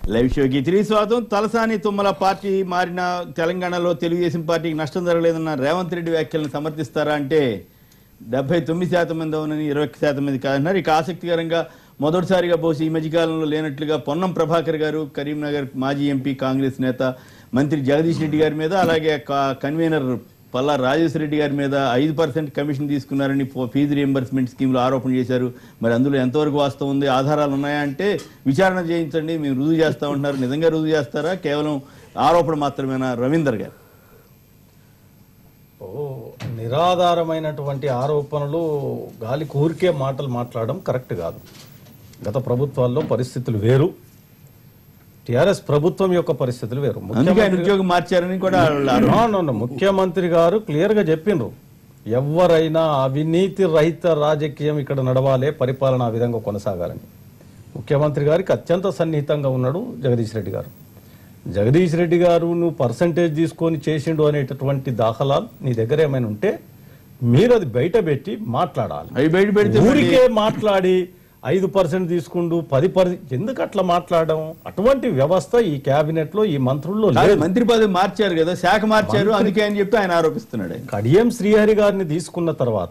Live షోకి తిరిగి స్వాగతం తలసాని తుమ్మల పార్టీ మారిన తెలంగాణలో తెలుగుదేశం పార్టీకి నష్టం జరగలేదన్న రేవంత్ రెడ్డి వ్యాఖ్యలను సమర్థిస్తారా అంటే డెబ్బై తొమ్మిది శాతం మంది అవునని ఇరవై ఒక్క శాతం మంది కాదన్నారు ఇక ఆసక్తికరంగా మొదటిసారిగా బహుశా ఈ మధ్యకాలంలో లేనట్లుగా పొన్నం ప్రభాకర్ గారు కరీంనగర్ మాజీ ఎంపీ కాంగ్రెస్ నేత మంత్రి జగదీష్ రెడ్డి గారి మీద అలాగే క- కన్వీనర్ పల్లా రాజేశ్వర రెడ్డి గారి మీద ఐదు పర్సెంట్ కమిషన్ తీసుకున్నారని ఫో- ఫీజు రియంబర్స్మెంట్ స్కీమ్లో ఆరోపణ చేశారు మరి అందులో ఎంతవరకు వాస్తవం ఉంది ఆధారాలు ఉన్నాయా అంటే విచారణ చేయించండి మేము రుజువు చేస్తా ఉంటున్నారు నిజంగా రుజువు చేస్తారా కేవలం ఆరోపణ మాత్రమేనా రవీందర్ గారు ఓ నిరాధారమైనటువంటి ఆరోపణలు గాలి కూరికే మాటలు మాట్లాడడం కరెక్ట్ కాదు గత ప్రభుత్వాల్లో పరిస్థితులు వేరు టిఆర్ఎస్ ప్రభుత్వం యొక్క పరిస్థితులు వేరు అందుకే ఆయన ఉద్యోగం మార్చారని కూడా వాళ్ళ ఆరోపణ. No, no, no. ముఖ్యమంత్రి గారు క్లియర్ గా చెప్పిండ్రు ఎవరైనా అవినీతి రహిత రాజకీయం ఇక్కడ నడవాలే పరిపాలన ఆ విధంగా కొనసాగాలని ముఖ్యమంత్రి గారికి అత్యంత సన్నిహితంగా ఉన్నాడు జగదీష్ రెడ్డి గారు జగదీష్ రెడ్డి గారు నువ్వు పర్సంటేజ్ తీసుకొని చేసిండు అనేటటువంటి దాఖలాలు నీ దగ్గర ఏమైనా ఉంటే మీరు అది బయట పెట్టి మాట్లాడాలి అవి బయట పెడితే ఊరికే మాట్లాడి ఐదు పర్సెంట్ తీసుకుంటూ పది పర్సెంట్ ఎందుకు అట్లా మాట్లాడడం అటువంటి వ్యవస్థ ఈ కేబినెట్ లో ఈ మంత్రుల్లో కాదు, లేదు మంత్రి పదవి మార్చారు కదా శాఖ మార్చారు అందుకే అని చెప్పి ఆయన ఆరోపిస్తున్నాడు ఆయన. కడియం శ్రీహరి గారిని తీసుకున్న తర్వాత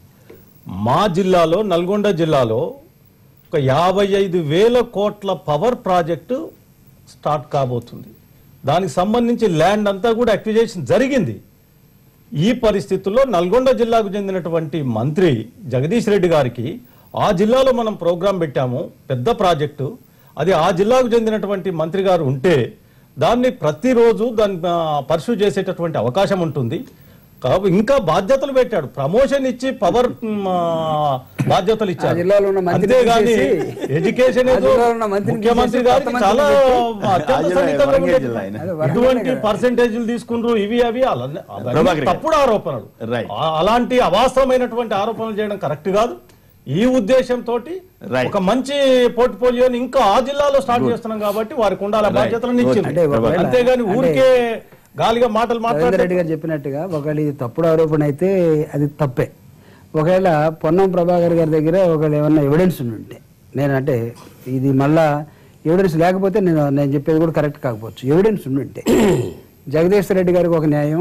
మా జిల్లాలో నల్గొండ జిల్లాలో ఒక యాభై ఐదు వేల కోట్ల పవర్ ప్రాజెక్టు స్టార్ట్ కాబోతుంది దానికి సంబంధించి ల్యాండ్ అంతా కూడా అక్విజేషన్ జరిగింది ఈ పరిస్థితుల్లో నల్గొండ జిల్లాకు చెందినటువంటి మంత్రి జగదీష్ రెడ్డి గారికి ఆ జిల్లాలో మనం ప్రోగ్రాం పెట్టాము పెద్ద ప్రాజెక్టు అది ఆ జిల్లాకు చెందినటువంటి మంత్రి గారు ఉంటే దాన్ని ప్రతిరోజు దాన్ని పర్సూ చేసేటటువంటి అవకాశం ఉంటుంది కాబట్టి ఇంకా బాధ్యతలు పెట్టాడు ప్రమోషన్ ఇచ్చి పవర్ మ్, ఆ, బాధ్యతలు ఆ ఇచ్చారు జిల్లాలో ఉన్న మంత్రిని అంతేగాని తీసేసి- ఎడ్యుకేషన్ ఆ ఏదో జిల్లాలో ఉన్న మంత్రిని ముఖ్యమంత్రి తీసేసి గారికి కొత్త చాలా మంత్రిని అత్యంత ఆ జిల్లా సన్నిహితంగా వరంగల్ ఉండేది. జిల్లా ఆయన. అదే వరంగల్ ఇటువంటి కదా. పర్సెంటేజ్లు తీసుకుండ్రు ఇవి అవి అలా- అవన్నీ ప్రభాకర్ గారు. తప్పుడు ఆరోపణలు Right. ఆ- అలాంటి అవాస్తవమైనటువంటి ఆరోపణలు చేయడం కరెక్ట్ కాదు ఈ ఉద్దేశంతో Right. ఒక మంచి పోర్ట్ఫోలియోని ఇంకా ఆ జిల్లాలో స్టార్ట్ చేస్తున్నాం కాబట్టి వారికి ఉండాలి Right. బాధ్యతలను ఇచ్చింది అంటే ఒకవేళ- అంతేగాని ఊరికే గాలిగా మాటలు రవీంద్ర మాట్లాడితే రెడ్డి గారు చెప్పినట్టుగా ఒకవేళ ఇది తప్పుడు ఆరోపణ అయితే అది తప్పే ఒకవేళ పొన్నం ప్రభాకర్ గారి దగ్గర ఒకవేళ ఏమన్నా ఎవిడెన్స్ ఉంటే నేను అంటే ఇది మళ్ళా ఎవిడెన్స్ లేకపోతే నేను నేను చెప్పేది కూడా కరెక్ట్ కాకపోవచ్చు ఎవిడెన్స్ ఉండుంటే జగదీశ్వర్ రెడ్డి గారికి ఒక న్యాయం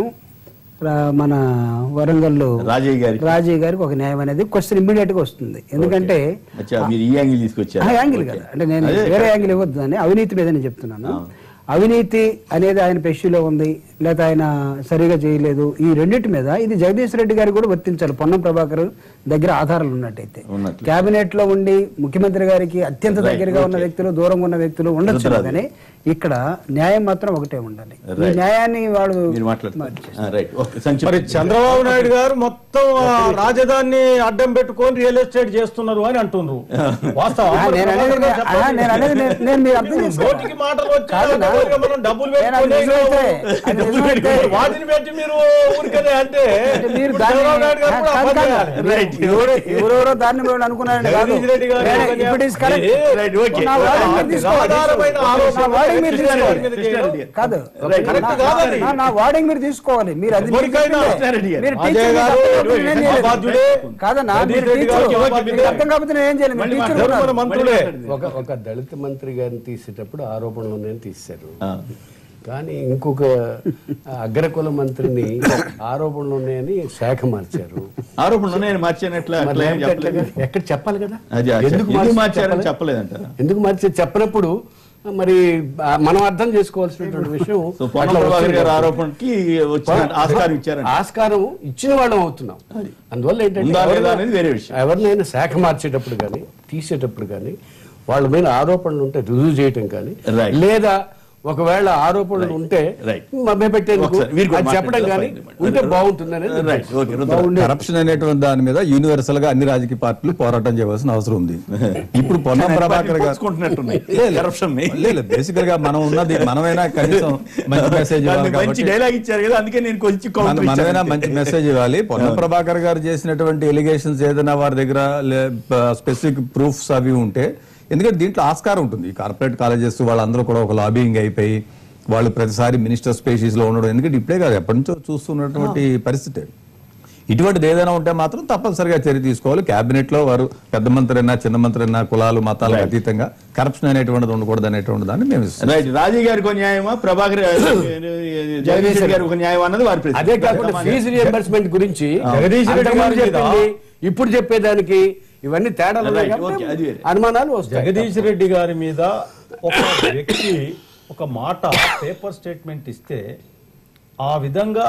రా- మన వరంగల్లో రాజయ్య గారికి రాజయ్య గారికి ఒక న్యాయం అనేది క్వశ్చన్ ఇమ్మీడియట్ గా వస్తుంది ఎందుకంటే అచ్చా మీరు ఈ యాంగిల్ తీసుకొచ్చారు ఆ యాంగిల్ కదా అంటే నేను వేరే యాంగిల్ ఇవ్వద్దు అని అవినీతి మీద నేను చెప్తున్నాను అవినీతి అనేది ఆయన పెష్యూలో ఉంది లేదా ఆయన సరిగా చేయలేదు ఈ రెండింటి మీద ఇది జగదీష్ రెడ్డి గారికి కూడా వర్తించాలి పొన్నం ప్రభాకర్ దగ్గర ఆధారాలు ఉన్నట్టయితే ఉన్నట్లు. కేబినెట్ లో ఉండి ముఖ్యమంత్రి గారికి అత్యంత దగ్గరగా ఉన్న వ్యక్తులు దూరంగా ఉన్న వ్యక్తులు ఉండొచ్చు కానీ ఇక్కడ న్యాయం మాత్రం ఒకటే ఉండాలి ఈ Right. న్యాయాన్ని వాళ్ళు మీరు మాట్లాడుతున్నారు రైట్ ఓకే సంక్షిప్త మరి చంద్రబాబు నాయుడు గారు మొత్తం ఆ రాజధాని అడ్డం పెట్టుకొని రియల్ ఎస్టేట్ చేస్తున్నారు అని అంటున్నారు వాస్తవం ఆ, నేను అనేది నే- ఆ, నేను అనేది నేను- నేను మీరు అర్థం చేసుకోవాలి. నోటికి మాటలు వచ్చి కాదన్నా. ఊరికే మనం డబ్బులు నేను అది పెట్టుకొని నిజమైతే, అది డబ్బులు నిజమైతే, పెట్టుకొని వాటిని పెట్టి మీరు ఊరికనే అంటే అంటే మీరు ఇప్పుడు దాన్ని చంద్రబాబు నాయుడు గారు కూడా ఆ కాదు, పని కాదు. చేయాలి. రైట్ ఎవరు- ఎవరెవరో దాన్ని మీరు అనుకున్నారని కాదు జగదీష్ రెడ్డి గారు నేను- ఒక ఇప్పుడు is correct. ఏ, రైట్ ఓకే నా వాదన మీరు తీసుకోవాలి. నిరాధారమైన ఆరోపణ నా వాదన మీరు తీసుకోవాలి. మీద చేయడం. కాదు Right. Correct నా- కాదది. నా- నా వార్డింగ్ మీరు తీసుకోవాలి మీరు అది ఎవరికైనా మీరు కృష్ణారెడ్డి గారు. మీరు అజయ్ టీచర్ గారు, మీరు తప్పు నేను చేయలేదు. బాధ్యుడే. కాదన్నా జగదీష్ మీరు రెడ్డి టీచర్ గారు, ఓకే, మీకు అర్థం కాకపోతే నేను ఏం చేయలేదు మీరు మళ్ళీ టీచర్ మాట్లాడు. ఉన్నారు. మన మంత్రులే ఒక ఒక దళిత మంత్రి గారిని తీసేటప్పుడు ఆరోపణలు ఉన్నాయని తీశారు ఆ. కానీ ఇంకొక అగ్రకుల మంత్రిని ఆరోపణలు ఉన్నాయని శాఖ మార్చారు ఆరోపణలు ఉన్నాయని మార్చానట్లా మరి అట్లా ఏం లేకపోతే చెప్పలేదు ఎట్లా? ఎక్కడ చెప్పాలి కదా అది ఆ ఎందుకు ఎందుకు మార్చి మార్చారని చెప్పాలి? చెప్పలేదంటారా ఎందుకు మార్చి చెప్పినప్పుడు మరి ఆ, మనం అర్థం చేసుకోవాల్సినటువంటి విషయం సో పొన్నం అట్లా ప్రభాకర్ వచ్చింది గారి కాబట్టి. ఆరోపణకి వచ్చిన ఆస్కారం ఇచ్చారంట ఆస్కారం ఇచ్చిన వాళ్ళం అవుతున్నాం అందువల్ల ఏంటంటే ఉందా లేదా ఎవరైనా- అనేది వేరే విషయం. ఎవరినైనా శాఖ మార్చేటప్పుడు కానీ తీసేటప్పుడు కానీ వాళ్ళ మీద ఆరోపణలు ఉంటే రుజువు చేయటం కానీ Right. లేదా ఒకవేళ ఆరోపణలు ఉంటే Right. మభ్యపెట్టేందుకు ఒకసారి వీరు కూడా అది చెప్పడం కానీ మాట్లాడండి. ఉంటే బాగుంటుంది అనేది రైట్ ఓకే రుద్ర. కరప్షన్ అనేటువంటి దాని మీద యూనివర్సల్ గా అన్ని రాజకీయ పార్టీలు పోరాటం చేయవలసిన అవసరం ఉంది ఇప్పుడు పొన్నం ప్రభాకర్ గారు పంచుకుంటున్నట్టున్నాయి. Corruption ని. బేసికల్ గా మనం ఉన్నది మనమైనా కనీసం మంచి మెసేజ్ ఇవ్వాలి దాన్ని మంచి కాబట్టి డైలాగ్ ఇచ్చారు కదా అందుకే నేను కొంచెం మన- counter మనమైనా ఇచ్చాను. మంచి మెసేజ్ ఇవ్వాలి పొన్నం ప్రభాకర్ గారు చేసినటువంటి ఎలిగేషన్స్ ఏదైనా వారి దగ్గర స్పెసిఫిక్ ప్రూఫ్స్ అవి ఉంటే ఎందుకంటే దీంట్లో ఆస్కారం ఉంటుంది కార్పొరేట్ కాలేజెస్ వాళ్ళందరూ కూడా ఒక లాబింగ్ అయిపోయి వాళ్ళు ప్రతిసారి మినిస్టర్ స్పేషీస్ లో ఉండడం ఎందుకంటే ఇప్పుడే కాదు ఎప్పటి నుంచో చూస్తున్నటువంటి పరిస్థితి ఇటువంటిది ఏదైనా ఉంటే మాత్రం తప్పనిసరిగా చర్య తీసుకోవాలి కేబినెట్ లో వారు పెద్ద మంత్రి అయినా చిన్న మంత్రి అయినా కులాలు మతాలకు అతీతంగా కరప్షన్ అనేటువంటిది ఉండకూడదు అనేటువంటి దాన్ని మేము ఇస్తున్నాం. రైట్ రాజీ గారికి ఒక న్యాయమా ప్రభాకర్ జగదీష్ రెడ్డి గారికి ఒక న్యాయం అన్నది వారి ప్రశ్న. అదే కాకుండా ఫీజు రియంబర్స్మెంట్ గురించి జగదీష్ రెడ్డి అంతకుముందు గారి మీద- చెప్పింది, ఇప్పుడు చెప్పేదానికి ఇవన్నీ తేడాలు ఉన్నాయి Right, కాబట్టి okay, అది వేరే. అనుమానాలు వస్తాయి జగదీష్ రెడ్డి గారి మీద ఒక వ్యక్తి ఒక మాట పేపర్ స్టేట్మెంట్ ఇస్తే ఆ విధంగా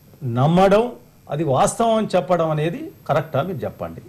నమ్మడం అది వాస్తవం అని చెప్పడం అనేది కరెక్టా మీరు చెప్పండి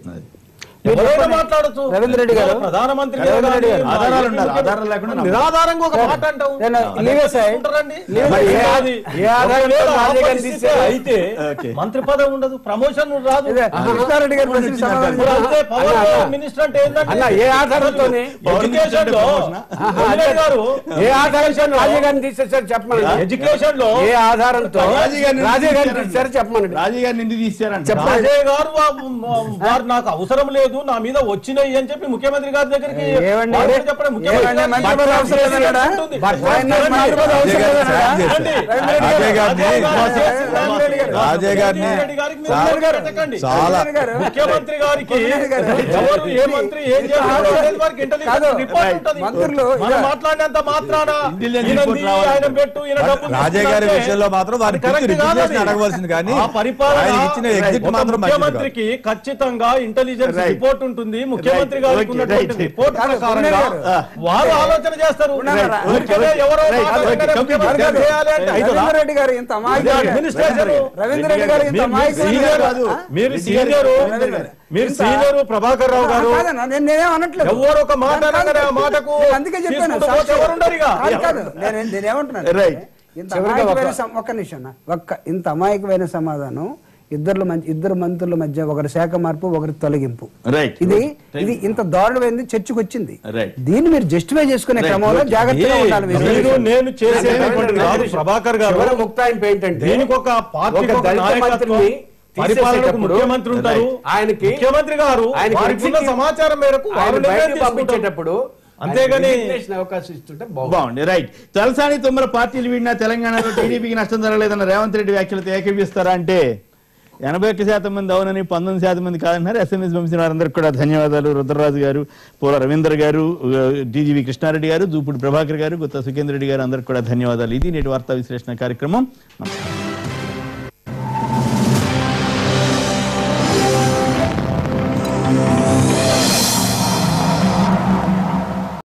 ఎవరైనా మాట్లాడచ్చు రవీంద్ర రెడ్డి గారు. ప్రధానమంత్రి రవీంద్ర రెడ్డి గారు. ఆధారాలు ఉండాలి. ఆధారాలు లేకుండా నమ్మకం. నిరాధారంగా ఒక మాట అంటాం నేను leave aside. ఉంటారండి? మరి ఏ- అది ఏ ఆధారంతో ఒకవేళ ఆ రాజీ గారిని పరిస్థితి తీసేయాలి? అయితే Okay. మంత్రి పదవి ఉండదు ప్రమోషన్ రాదు ఇదే, కృష్ణారెడ్డి గారి ప్రశ్నకు సమాధానం ఇప్పుడు అంతే పవర్ అన్న, అన్న. మినిస్టర్ అంటే ఏంటంటే అన్న, ఏ ఆధారంతోని? ఎడ్యుకేషన్ లో వదిలేయ్ గారు ఏ ఆధారంతో రాజీ గారిని తీసేసారు చెప్పమనండి ఎడ్యుకేషన్ లో ఏ ఆధారంతో రాజీ గారిని రాజీ గారిని తీశారంట. తీశారు చెప్పమనండి రాజీ గారిని ఎందుకు తీశారంట చెప్పండి. రాజయ్య గారు వా- వారు నాకు అవసరం లేదు నా మీద వచ్చినాయి అని చెప్పి ముఖ్యమంత్రి గారి దగ్గరికి ఏమండి? వారు కూడా చెప్పడం ముఖ్యమంత్రి ఏమండి? గారు మంత్రి పదవి అవసరం లేదన్నాడా? ఉంటుంది. ఆయన రండి. మంత్రి పదవి అవసరం రాజయ్య లేదన్నాడా? గారిని రండి. రాజయ్య గారిని రాజయ్య గారు- రాజయ్య గారు- రాజయ్య గారిని రాజయ్య రెడ్డి గారికి మీరు చాలా- ఓటు పెట్టకండి. చాలా ముఖ్యమంత్రి గారికి గారు. ఎవరు ఏ మంత్రి ఏం చేస్తారో అనేది వారికి ఇంటెలిజెన్స్ కాదు. రిపోర్ట్ ఉంటుంది మంత్రులు మనం ఇలా- మాట్లాడినంత మాత్రాన ఇంటెలిజెన్స్ ఈయన రిపోర్ట్ ది- రావాలి. ఆయన పెట్టు ఈయన డబ్బులు రాజయ్య గారి తీసుకుంటే విషయంలో మాత్రం వారి అది correct పూర్తి కాదు రిజిగ్నేషన్ అది. అడగవలసింది కానీ ఆ పరిపాలన ఆయన ఇచ్చిన ఎగ్జిట్ ఒక మాత్రం మంచిది కాదు. ముఖ్యమంత్రికి ఖచ్చితంగా ఇంటెలిజెన్స్ Right. రిపోర్ట్ ఉంటుంది ముఖ్యమంత్రి Right. గారికి Okay. ఉన్నటువంటి Right. రిపోర్ట్ కాదు, ప్రకారంగా ఉన్నారు. వారు ఆలోచన చేస్తారు ఉన్నారా? ఊరికనే ఎవరో Right. మాట్లాడగానే Okay. ముఖ్యమంత్రి Complete. చేయాలి అంటే అవుతుందా? రవీంద్ర రెడ్డి గారు ఇంత అమాయకులు అడ్మినిస్ట్రేషన్ రవీంద్ర రెడ్డి గారు ఇంత మీరు అమాయకులు సీనియర్ కాదు. మీరు రెడ్డి గారు, సీనియర్ రవీంద్ర గారు. మీరు సీనియర్ ప్రభాకర్ రావు గారు కాదన్నా, నేను నేనేం అనట్లేదు ఎవరు ఒక మాట కాదు, అనగానే ఆ మాటకు నేను అందుకే చెప్పాను తీసుకుంటూ పోతే ఎవరు ఉండరు ఇక. కాదు, కాదు నేను నేనేమంటున్నాను Right. ఇంత చివరిగా అమాయకమైన ఒక- సమ- ఒక్క నిమిషం అన్న. ఒక్క ఇంత అమాయకమైన సమాధానం ఇద్దరు మంచి ఇద్దరు మంత్రుల మధ్య ఒకరి శాఖ మార్పు ఒకరి తొలగింపు రైట్ ఇది ఇది ఇంత దారుణమైంది చర్చకు వచ్చింది Right. దీన్ని మీరు జస్టిఫై చేసుకునే Right. క్రమంలో Okay. జాగ్రత్తగా ఉండాలి మీరు. మీరు నేను చేసేటటువంటి కాదు ప్రభాకర్ గారు చివరి ముక్తాయింపు ఏంటంటే దీనికి ఒక పార్టీ ఒక దళిత మంత్రిని పరిపాలనకు తీసేసేటప్పుడు ముఖ్యమంత్రి ఉంటారు ఆయనకి ముఖ్యమంత్రి గారు ఆయనకి వారికి ఉన్న executive- సమాచారం మేరకు వారు ఆయన నిర్ణయం బయటకు తీసుకుంటారు. పంపించేటప్పుడు అంతేగాని- ఆయనకి resignation అవకాశం ఇస్తుంటే బాగుంది బాగుంది రైట్ తలసాని తుమ్మల పార్టీలు వీడినా తెలంగాణలో టీడీపీకి నష్టం జరగలేదన్న రేవంత్ రెడ్డి వ్యాఖ్యలతో ఏకీపిస్తారా అంటే ఎనభై ఒక్క శాతం మంది అవునని పంతొమ్మిది శాతం మంది కాదన్నారు ఎస్ఎంఎస్ పంపిన వారందరికీ కూడా ధన్యవాదాలు రుద్రరాజు గారు పూల రవీందర్ గారు టీజీవీ కృష్ణారెడ్డి గారు దూపుడు ప్రభాకర్ గారు గుత్తా సుఖేంద్ర రెడ్డి గారు అందరికీ కూడా ధన్యవాదాలు ఇది నేటి వార్తా విశ్లేషణ కార్యక్రమం నమస్కారం